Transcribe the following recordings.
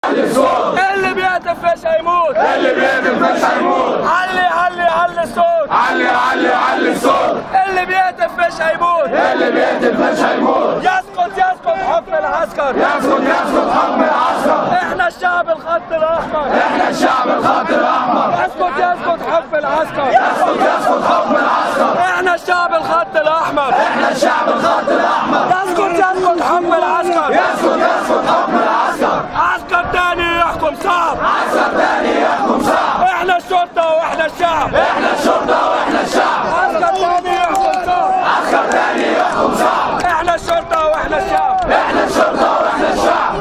اللي بيهتف مش هيموت اللي بيهتف مش هيموت علي علي علي الصوت علي علي علي الصوت اللي بيهتف مش هيموت اللي بيهتف مش هيموت يسقط يسقط حكم العسكر يسقط يسقط حكم العسكر احنا الشعب الخط الاحمر احنا الشعب الخط الاحمر يسقط يسقط حكم العسكر يسقط يسقط حكم العسكر احنا الشعب الخط الاحمر احنا الشعب الخط الاحمر يسقط يسقط حكم العسكر يسقط يسقط حكم العسكر عسكر تاني يحكم صعب عسكر تاني يحكم صعب احنا الشرطه واحنا الشعب احنا الشرطه واحنا الشعب عسكر تاني يحكم صعب عسكر تاني يحكم صعب احنا الشرطه واحنا الشعب احنا الشرطه واحنا الشعب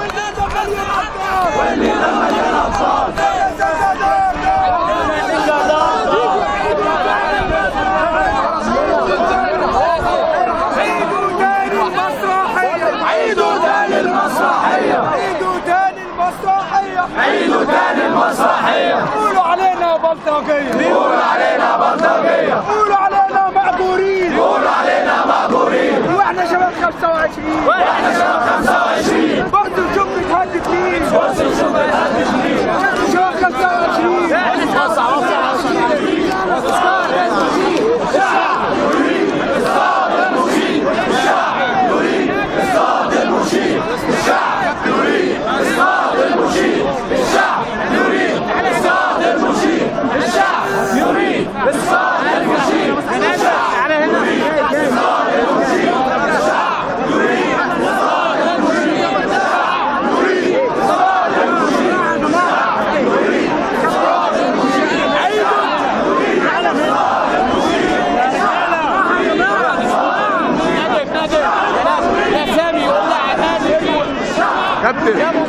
عيدوا تاني المسرحيه عيدوا تاني المسرحيه عيدوا تاني المسرحيه قولوا علينا بلطجيه بيقولوا علينا بلطجيه قولوا علينا مأجورين بيقولوا علينا مأجورين واحنا شباب 25 واحنا شباب 25 برضه نشوف بتهدد مين بص شوف بتهدد مين شباب 25 اسقاط المشير الشعب يريد اسقاط المشير الشعب يريد اسقاط المشير الشعب يريد اسقاط المشير الشعب يريد اسقاط المشير الشعب يريد اسقاط المشير الشعب يريد اسقاط المشير الشعب يريد اسقاط المشير كابتن